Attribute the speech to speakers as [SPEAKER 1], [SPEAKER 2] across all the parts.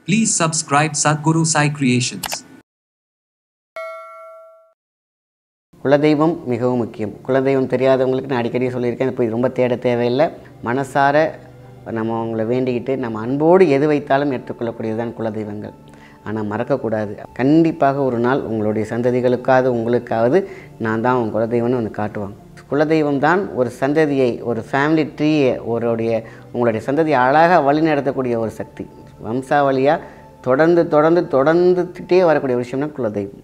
[SPEAKER 1] Please subscribe Sadhguru Sai Creations.
[SPEAKER 2] குலதெய்வம் மிகவும் முக்கியம் குலதெய்வம் தெரியாதவங்களுக்கு நான் அடிக்கடி சொல்லியிருக்கேன் போய் ரொம்ப தேட தேவையில்லை மனசார நம்ம அவங்கள வேண்டிக்கிட்டு நம்ம அன்போடு எது வைத்தாலும் ஏற்றுக்கொள்ளக்கூடியது தான் குலதெய்வங்கள் ஆனால் மறக்கக்கூடாது கண்டிப்பாக ஒரு நாள் உங்களுடைய சந்ததிகளுக்காவது உங்களுக்காவது நான் தான் உங்கள் குலதெய்வம்னு வந்து காட்டுவாங்க குலதெய்வம் தான் ஒரு சந்ததியை ஒரு ஃபேமிலி ட்ரீயை ஒருடைய உங்களுடைய சந்ததியை அழகாக வழிநடத்தக்கூடிய ஒரு சக்தி வம்சாவளியாக தொடர்ந்து தொடர்ந்து தொடர்ந்துட்டே வரக்கூடிய விஷயம்னா குலதெய்வம்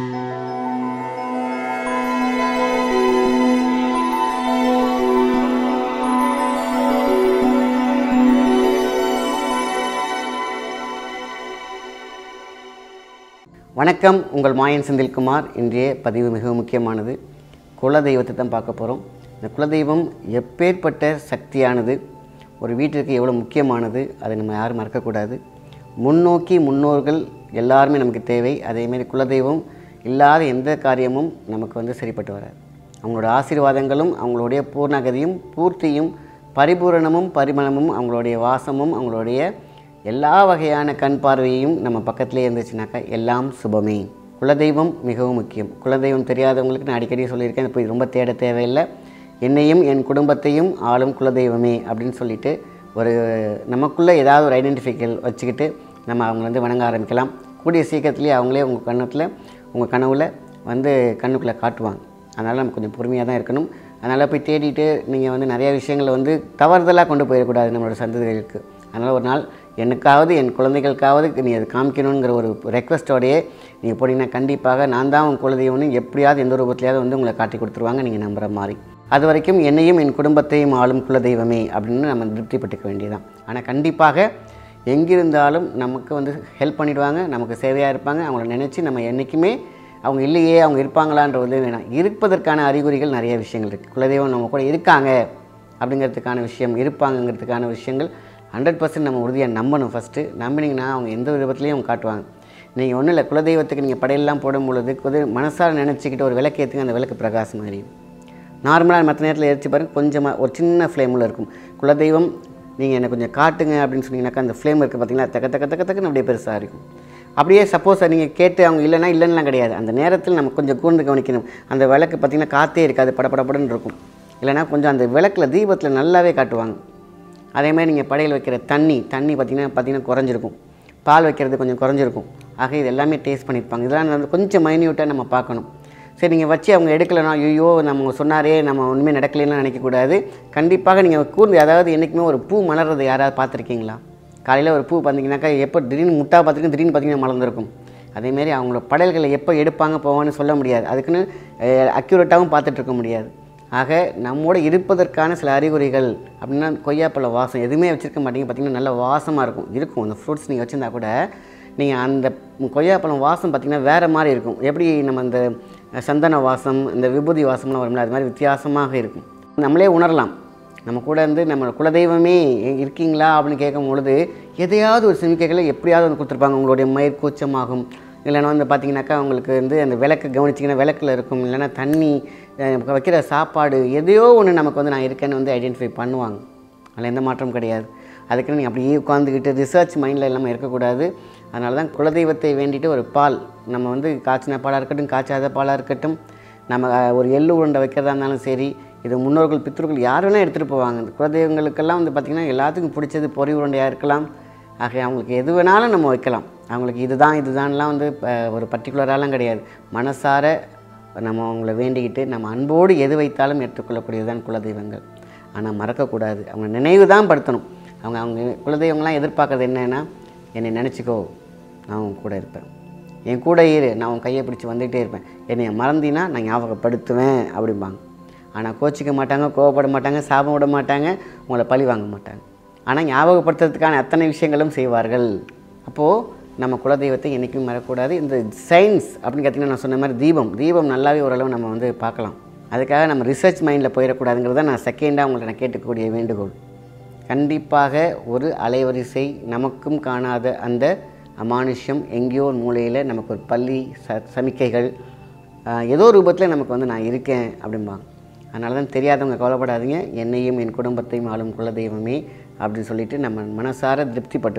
[SPEAKER 2] வணக்கம் உங்கள் மாயன் செந்தில்குமார் இன்றைய பதிவு மிகவும் முக்கியமானது குலதெய்வத்தை தான் பார்க்க போகிறோம் இந்த குலதெய்வம் எப்பேற்பட்ட சக்தியானது ஒரு வீட்டிற்கு எவ்வளோ முக்கியமானது அதை நம்ம யாரும் மறக்கக்கூடாது முன்னோக்கி முன்னோர்கள் எல்லாருமே நமக்கு தேவை அதேமாரி குலதெய்வம் இல்லாத எந்த காரியமும் நமக்கு வந்து சரிப்பட்டு வராது அவங்களோட ஆசீர்வாதங்களும் அவங்களுடைய பூர்ணகதியும் பூர்த்தியும் பரிபூரணமும் பரிமளமும் அவங்களுடைய வாசமும் அவங்களுடைய எல்லா வகையான கண் பார்வையும் நம்ம பக்கத்திலே இருந்துச்சுனாக்கா எல்லாம் சுபமே குலதெய்வம் மிகவும் முக்கியம் குலதெய்வம் தெரியாதவங்களுக்கு நான் அடிக்கடி சொல்லியிருக்கேன் போய் ரொம்ப தேட தேவையில்லை என்னையும் என் குடும்பத்தையும் ஆளும் குலதெய்வமே அப்படின்னு சொல்லிட்டு ஒரு நமக்குள்ளே ஏதாவது ஒரு ஐடென்டிஃபிக்கல் வச்சுக்கிட்டு நம்ம அவங்க வந்து வணங்க ஆரம்பிக்கலாம் கூடிய சீக்கிரத்துலேயே அவங்களே உங்கள் கண்ணத்தில் உங்கள் கனவுல வந்து கண்ணுக்குள்ளே காட்டுவாங்க அதனால் நம்ம கொஞ்சம் பொறுமையாக தான் இருக்கணும் அதனால் போய் தேடிட்டு நீங்கள் வந்து நிறைய விஷயங்களை வந்து தவறுதலாக கொண்டு போயிடக்கூடாது நம்மளோட சந்ததிகளுக்கு அதனால் ஒரு நாள் எனக்காவது என் குழந்தைகளுக்காவது நீ அதை காமிக்கணுங்கிற ஒரு ரெக்வஸ்ட்டோடையே நீங்கள் போனீங்கன்னா கண்டிப்பாக நான் தான் உங்கள் குலதெய்வம்னு எப்படியாவது எந்த ரூபத்திலையாவது வந்து உங்களை காட்டி கொடுத்துருவாங்க நீங்கள் நம்புகிற மாதிரி அது வரைக்கும் என்னையும் என் குடும்பத்தையும் ஆளும் குலதெய்வமே அப்படின்னு நம்ம திருப்திப்பட்டுக்க வேண்டியதான் ஆனால் கண்டிப்பாக எங்கிருந்தாலும் நமக்கு வந்து ஹெல்ப் பண்ணிடுவாங்க நமக்கு சேவையாக இருப்பாங்க அவங்கள நினச்சி நம்ம என்றைக்குமே அவங்க இல்லையே அவங்க இருப்பாங்களான்ற வந்து வேணாம் இருப்பதற்கான அறிகுறிகள் நிறைய விஷயங்கள் இருக்குது குலதெய்வம் நம்ம கூட இருக்காங்க அப்படிங்கிறதுக்கான விஷயம் இருப்பாங்கங்கிறதுக்கான விஷயங்கள் ஹண்ட்ரட் பர்சன்ட் நம்ம உறுதியாக நம்பணும் ஃபஸ்ட்டு நம்பினீங்கன்னா அவங்க எந்த விதத்துலேயும் அவங்க காட்டுவாங்க நீங்கள் ஒன்றும் இல்லை குலதெய்வத்துக்கு நீங்கள் படையெல்லாம் போடும் பொழுது குது மனசார நினச்சிக்கிட்டு ஒரு விளக்கு ஏற்றுங்க அந்த விளக்கு பிரகாசம் அறியும் நார்மலாக மற்ற நேரத்தில் எரிச்சு பாருங்க கொஞ்சமாக ஒரு சின்ன ஃப்ளேமில் இருக்கும் குலதெய்வம் நீங்கள் என்னை கொஞ்சம் காட்டுங்க அப்படின்னு சொன்னீங்கன்னாக்கா அந்த ஃப்ளேம் இருக்குது பார்த்தீங்களா தக்க தக்க தக்க தக்கன்னு அப்படியே பெருசாக இருக்கும் அப்படியே சப்போஸ் நீங்கள் கேட்டு அவங்க இல்லைன்னா இல்லைன்னா கிடையாது அந்த நேரத்தில் நம்ம கொஞ்சம் கூர்ந்து கவனிக்கணும் அந்த விளக்கு பார்த்திங்கன்னா காற்றே இருக்காது படபடபடன்னு இருக்கும் இல்லைன்னா கொஞ்சம் அந்த விளக்கில் தீபத்தில் நல்லாவே காட்டுவாங்க அதே மாதிரி நீங்கள் படையில் வைக்கிற தண்ணி தண்ணி பார்த்திங்கன்னா பார்த்திங்கன்னா குறைஞ்சிருக்கும் பால் வைக்கிறது கொஞ்சம் குறைஞ்சிருக்கும் ஆக இது எல்லாமே டேஸ்ட் பண்ணியிருப்பாங்க இதெல்லாம் வந்து கொஞ்சம் மைன்யூட்டாக நம்ம பார்க்கணும் சரி நீங்கள் வச்சு அவங்க எடுக்கலைனா ஐயோ நம்ம சொன்னாரே நம்ம ஒன்றுமே நடக்கலைன்னு நினைக்கக்கூடாது கண்டிப்பாக நீங்கள் கூர்ந்து அதாவது என்றைக்குமே ஒரு பூ மலர்றது யாராவது பார்த்துருக்கீங்களா காலையில் ஒரு பூ பார்த்தீங்கன்னாக்கா எப்போ திடீர்னு முட்டா பார்த்துருக்கு திடீர்னு பார்த்தீங்கன்னா மலர்ந்துருக்கும் அதேமாரி அவங்களோட படையல்களை எப்போ எடுப்பாங்க போவான்னு சொல்ல முடியாது அதுக்குன்னு அக்யூரேட்டாகவும் பார்த்துட்டு இருக்க முடியாது ஆக நம்மோட இருப்பதற்கான சில அறிகுறிகள் அப்படின்னா கொய்யாப்பழ வாசம் எதுவுமே வச்சுருக்க மாட்டீங்க பார்த்தீங்கன்னா நல்ல வாசமாக இருக்கும் இருக்கும் அந்த ஃப்ரூட்ஸ் நீங்கள் வச்சுருந்தா கூட நீங்கள் அந்த கொய்யாப்பழம் வாசம் பார்த்திங்கன்னா வேறு மாதிரி இருக்கும் எப்படி நம்ம இந்த சந்தன வாசம் இந்த விபூதி வாசம்லாம் வரும்ல அது மாதிரி வித்தியாசமாக இருக்கும் நம்மளே உணரலாம் நம்ம கூட வந்து நம்ம குலதெய்வமே இருக்கீங்களா அப்படின்னு கேட்கும் பொழுது எதையாவது ஒரு சிமிக்கைகளை எப்படியாவது வந்து கொடுத்துருப்பாங்க உங்களுடைய மயிர் கூச்சமாகும் இல்லைன்னா வந்து பார்த்தீங்கன்னாக்கா உங்களுக்கு வந்து அந்த விளக்கு கவனிச்சிங்கன்னா விளக்கில் இருக்கும் இல்லைன்னா தண்ணி வைக்கிற சாப்பாடு எதையோ ஒன்று நமக்கு வந்து நான் இருக்கேன்னு வந்து ஐடென்டிஃபை பண்ணுவாங்க அதில் எந்த மாற்றமும் கிடையாது அதுக்குன்னு நீங்கள் அப்படியே உட்காந்துக்கிட்டு ரிசர்ச் மைண்டில் இல்லாமல் இருக்கக்கூடாது அதனால தான் குலதெய்வத்தை வேண்டிட்டு ஒரு பால் நம்ம வந்து காய்ச்சின பாலாக இருக்கட்டும் காய்ச்சாத பாலாக இருக்கட்டும் நம்ம ஒரு எள்ளு உருண்டை வைக்கிறதா இருந்தாலும் சரி இது முன்னோர்கள் பித்ருக்கள் யார் வேணால் எடுத்துகிட்டு போவாங்க இந்த குலதெய்வங்களுக்கெல்லாம் வந்து பார்த்திங்கன்னா எல்லாத்துக்கும் பிடிச்சது பொறி உருண்டையாக இருக்கலாம் ஆக அவங்களுக்கு எது வேணாலும் நம்ம வைக்கலாம் அவங்களுக்கு இதுதான் இதுதான்லாம் வந்து ஒரு பர்டிகுலராலாம் கிடையாது மனசார நம்ம அவங்கள வேண்டிக்கிட்டு நம்ம அன்போடு எது வைத்தாலும் ஏற்றுக்கொள்ளக்கூடியது தான் குலதெய்வங்கள் ஆனால் மறக்கக்கூடாது அவங்க நினைவு தான் படுத்தணும் அவங்க அவங்க குலதெய்வங்களாம் எதிர்பார்க்கறது என்னென்னா என்னை நினச்சிக்கோ நான் உன் கூட இருப்பேன் என் கூட இரு நான் உன் கையை பிடிச்சி வந்துகிட்டே இருப்பேன் என்னை மறந்தினா நான் ஞாபகப்படுத்துவேன் அப்படிம்பாங்க ஆனால் கோச்சிக்க மாட்டாங்க கோவப்பட மாட்டாங்க சாபம் விட மாட்டாங்க உங்களை பழி வாங்க மாட்டாங்க ஆனால் ஞாபகப்படுத்துறதுக்கான அத்தனை விஷயங்களும் செய்வார்கள் அப்போது நம்ம குலதெய்வத்தை என்றைக்கும் மறக்கக்கூடாது இந்த சயின்ஸ் அப்படின்னு பார்த்திங்கன்னா நான் சொன்ன மாதிரி தீபம் தீபம் நல்லாவே ஓரளவு நம்ம வந்து பார்க்கலாம் அதுக்காக நம்ம ரிசர்ச் மைண்டில் போயிடக்கூடாதுங்கிறத நான் செகண்டாக உங்கள்ட்ட நான் கேட்கக்கூடிய வேண்டுகோள் கண்டிப்பாக ஒரு அலைவரிசை நமக்கும் காணாத அந்த அமானுஷ்யம் எங்கேயோ ஒரு மூலையில் நமக்கு ஒரு பள்ளி ச சமிக்கைகள் ஆஹ், ஏதோ ரூபத்தில் நமக்கு வந்து நான் இருக்கேன் அப்படிம்பாங்க அதனால தான் தெரியாதவங்க கவலைப்படாதீங்க என்னையும் என் குடும்பத்தையும் ஆளும் குலதெய்வமே அப்படின்னு சொல்லிட்டு நம்ம மனசார திருப்திப்பட்டுக்கணும்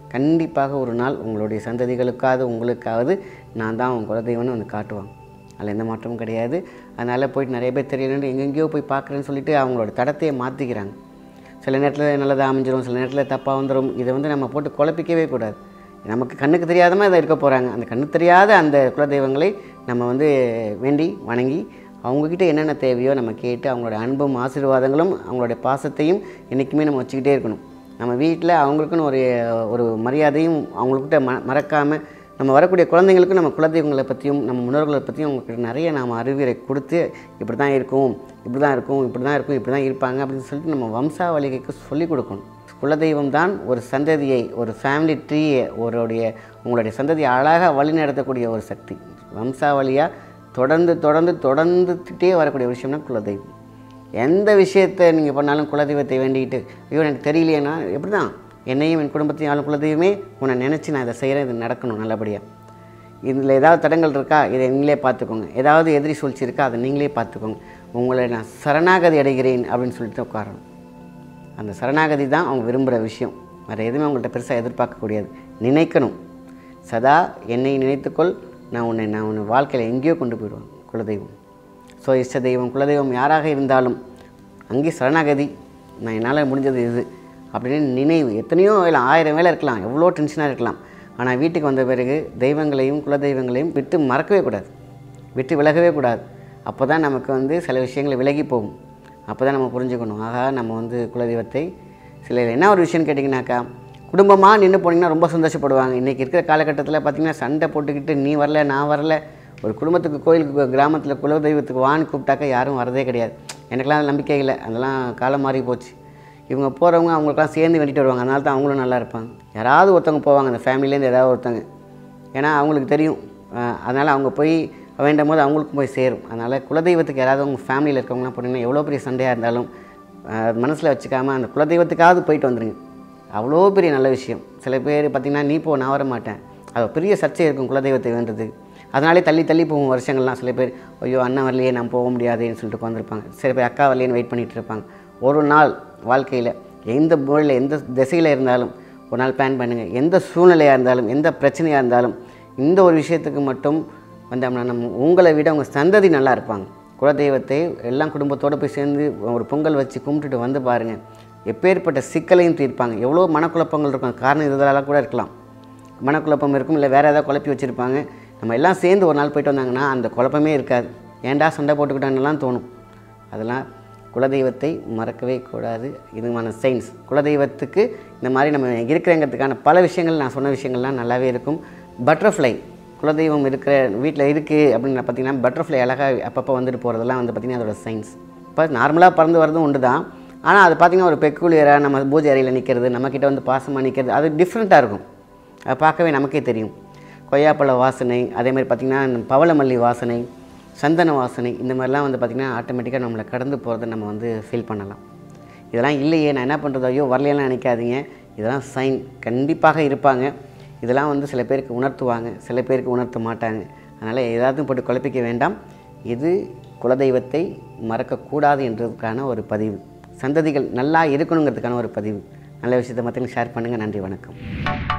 [SPEAKER 2] கண்டிப்பாக ஒரு நாள் உங்களுடைய சந்ததிகளுக்காவது உங்களுக்காவது நான் தான் உங்கள் குலதெய்வம்னு வந்து காட்டுவாங்க அதில் எந்த மாற்றமும் கிடையாது அதனால் போயிட்டு நிறைய பேர் தெரியலன்னு எங்கெங்கேயோ போய் பார்க்குறேன்னு சொல்லிட்டு அவங்களோட தடத்தையே மாற்றிக்கிறாங்க சில நேரத்தில் நல்லதாக அமைஞ்சிரும் சில நேரத்தில் தப்பாக வந்துடும் இதை வந்து நம்ம போட்டு குழப்பிக்கவே கூடாது நமக்கு கண்ணுக்கு தெரியாதமாக இதை இருக்க போகிறாங்க அந்த கண்ணு தெரியாத அந்த குலதெய்வங்களை நம்ம வந்து வேண்டி வணங்கி அவங்கக்கிட்ட என்னென்ன தேவையோ நம்ம கேட்டு அவங்களோட அன்பும் ஆசீர்வாதங்களும் அவங்களுடைய பாசத்தையும் என்றைக்குமே நம்ம வச்சுக்கிட்டே இருக்கணும் நம்ம வீட்டில் அவங்களுக்குன்னு ஒரு ஒரு மரியாதையும் அவங்கக்கிட்ட ம மறக்காமல் நம்ம வரக்கூடிய குழந்தைங்களுக்கும் நம்ம குலதெய்வங்களை பற்றியும் நம்ம முன்னோர்களை பற்றியும் அவங்களுக்கு நிறைய நாம் அறிவுரை கொடுத்து இப்படி தான் இருக்கும் இப்படி தான் இருக்கும் இப்படி தான் இருக்கும் இப்படி தான் இருப்பாங்க அப்படின்னு சொல்லிட்டு நம்ம வம்சாவளிகைக்கு சொல்லிக் கொடுக்கணும் குலதெய்வம் தான் ஒரு சந்ததியை ஒரு ஃபேமிலி ட்ரீயை ஒருடைய உங்களுடைய சந்ததியை அழகாக வழிநடத்தக்கூடிய ஒரு சக்தி வம்சாவளியாக தொடர்ந்து தொடர்ந்து தொடர்ந்துக்கிட்டே வரக்கூடிய விஷயம்னா குலதெய்வம் எந்த விஷயத்தை நீங்கள் பண்ணாலும் குலதெய்வத்தை வேண்டிக்கிட்டு ஐயோ எனக்கு தெரியலையேன்னா எப்படி தான் என்னையும் என் குடும்பத்தையும் ஆளும் குலதெய்வமே உன்னை நினச்சி நான் இதை செய்கிறேன் இது நடக்கணும் நல்லபடியாக இதில் ஏதாவது தடங்கள் இருக்கா இதை நீங்களே பார்த்துக்கோங்க ஏதாவது எதிரி சூழ்ச்சி இருக்கா அதை நீங்களே பார்த்துக்கோங்க உங்களை நான் சரணாகதி அடைகிறேன் அப்படின்னு சொல்லிட்டு உட்காரணும் அந்த சரணாகதி தான் அவங்க விரும்புகிற விஷயம் வேறு எதுவுமே அவங்கள்ட்ட பெருசாக எதிர்பார்க்கக்கூடியது நினைக்கணும் சதா என்னை நினைத்துக்கொள் நான் உன்னை நான் உன்னை வாழ்க்கையில் எங்கேயோ கொண்டு போயிடுவேன் குலதெய்வம் ஸோ இஷ்ட தெய்வம் குலதெய்வம் யாராக இருந்தாலும் அங்கே சரணாகதி நான் என்னால் முடிஞ்சது இது அப்படின்னு நினைவு எத்தனையோ வேலை ஆயிரம் வேலை இருக்கலாம் எவ்வளோ டென்ஷனாக இருக்கலாம் ஆனால் வீட்டுக்கு வந்த பிறகு தெய்வங்களையும் குலதெய்வங்களையும் விட்டு மறக்கவே கூடாது விட்டு விலகவே கூடாது அப்போ தான் நமக்கு வந்து சில விஷயங்கள் விலகி போகும் அப்போ தான் நம்ம புரிஞ்சுக்கணும் ஆகா நம்ம வந்து குலதெய்வத்தை சில என்ன ஒரு விஷயம்னு கேட்டிங்கனாக்கா குடும்பமாக நின்று போனீங்கன்னா ரொம்ப சந்தோஷப்படுவாங்க இன்றைக்கி இருக்கிற காலகட்டத்தில் பார்த்திங்கன்னா சண்டை போட்டுக்கிட்டு நீ வரல நான் வரல ஒரு குடும்பத்துக்கு கோயிலுக்கு கிராமத்தில் குலதெய்வத்துக்கு வான்னு கூப்பிட்டாக்க யாரும் வரதே கிடையாது எனக்கெல்லாம் அது நம்பிக்கை இல்லை அதெல்லாம் காலம் மாறி போச்சு இவங்க போகிறவங்க அவங்களுக்கெல்லாம் சேர்ந்து வேண்டிட்டு வருவாங்க அதனால தான் அவங்களும் நல்லா இருப்பாங்க யாராவது ஒருத்தவங்க போவாங்க அந்த ஃபேமிலியிலேருந்து ஏதாவது ஒருத்தவங்க ஏன்னா அவங்களுக்கு தெரியும் அதனால் அவங்க போய் வேண்டும் போது அவங்களுக்கும் போய் சேரும் அதனால் குலதெய்வத்துக்கு யாராவது உங்கள் ஃபேமிலியில் இருக்கவங்களாம் போனீங்கன்னா எவ்வளோ பெரிய சண்டையாக இருந்தாலும் மனசில் வச்சுக்காமல் அந்த குலதெய்வத்துக்காவது போயிட்டு வந்துடுங்க அவ்வளோ பெரிய நல்ல விஷயம் சில பேர் பார்த்திங்கன்னா நீ போ நான் வர மாட்டேன் அது பெரிய சர்ச்சை இருக்கும் குலதெய்வத்தை வேண்டது அதனாலே தள்ளி தள்ளி போகும் வருஷங்கள்லாம் சில பேர் ஐயோ அண்ணன் வரலையே நான் போக முடியாதுன்னு சொல்லிட்டு உட்காந்துருப்பாங்க சில பேர் அக்கா வரலையேன்னு வெயிட் பண்ணிகிட்டு இருப்பாங்க ஒரு நாள் வாழ்க்கையில் எந்த மூலையில் எந்த திசையில் இருந்தாலும் ஒரு நாள் பிளான் பண்ணுங்கள் எந்த சூழ்நிலையாக இருந்தாலும் எந்த பிரச்சனையாக இருந்தாலும் இந்த ஒரு விஷயத்துக்கு மட்டும் வந்தோம்னா நம்ம உங்களை விட உங்கள் சந்ததி நல்லா இருப்பாங்க குலதெய்வத்தை எல்லாம் குடும்பத்தோடு போய் சேர்ந்து ஒரு பொங்கல் வச்சு கும்பிட்டுட்டு வந்து பாருங்கள் எப்பேற்பட்ட சிக்கலையும் தீர்ப்பாங்க எவ்வளோ மனக்குழப்பங்கள் இருக்கும் காரணம் இதெல்லாம் கூட இருக்கலாம் மனக்குழப்பம் இருக்கும் இல்லை வேறு ஏதாவது குழப்பி வச்சுருப்பாங்க நம்ம எல்லாம் சேர்ந்து ஒரு நாள் போயிட்டு வந்தாங்கன்னா அந்த குழப்பமே இருக்காது ஏன்டா சண்டை போட்டுக்கிட்டான்லாம் தோணும் அதெல்லாம் குலதெய்வத்தை மறக்கவே கூடாது இதுமான சயின்ஸ் குலதெய்வத்துக்கு இந்த மாதிரி நம்ம இருக்கிறங்கிறதுக்கான பல விஷயங்கள் நான் சொன்ன விஷயங்கள்லாம் நல்லாவே இருக்கும் பட்டர்ஃப்ளை குலதெய்வம் இருக்கிற வீட்டில் இருக்குது அப்படின்னு பார்த்தீங்கன்னா பட்டர்ஃப்ளை அழகாக அப்பப்போ வந்துட்டு போகிறதெல்லாம் வந்து பார்த்திங்கன்னா அதோட சயின்ஸ் இப்போ நார்மலாக பறந்து வரதும் உண்டு தான் ஆனால் அது பார்த்திங்கன்னா ஒரு பெக்குலியராக நம்ம பூஜை அறையில் நிற்கிறது நம்மக்கிட்ட வந்து பாசமாக நிற்கிறது அது டிஃப்ரெண்ட்டாக இருக்கும் அதை பார்க்கவே நமக்கே தெரியும் கொய்யாப்பழ வாசனை அதேமாதிரி பார்த்திங்கன்னா பவளமல்லி வாசனை சந்தன வாசனை இந்த மாதிரிலாம் வந்து பார்த்திங்கன்னா ஆட்டோமேட்டிக்காக நம்மளை கடந்து போகிறத நம்ம வந்து ஃபீல் பண்ணலாம் இதெல்லாம் இல்லையே நான் என்ன பண்ணுறது ஐயோ வரலையெல்லாம் நினைக்காதீங்க இதெல்லாம் சைன் கண்டிப்பாக இருப்பாங்க இதெல்லாம் வந்து சில பேருக்கு உணர்த்துவாங்க சில பேருக்கு உணர்த்த மாட்டாங்க அதனால் ஏதாவது போட்டு குழப்பிக்க வேண்டாம் இது குலதெய்வத்தை மறக்கக்கூடாது என்றதுக்கான ஒரு பதிவு சந்ததிகள் நல்லா இருக்கணுங்கிறதுக்கான ஒரு பதிவு நல்ல விஷயத்தை மற்றவங்க ஷேர் பண்ணுங்கள் நன்றி வணக்கம்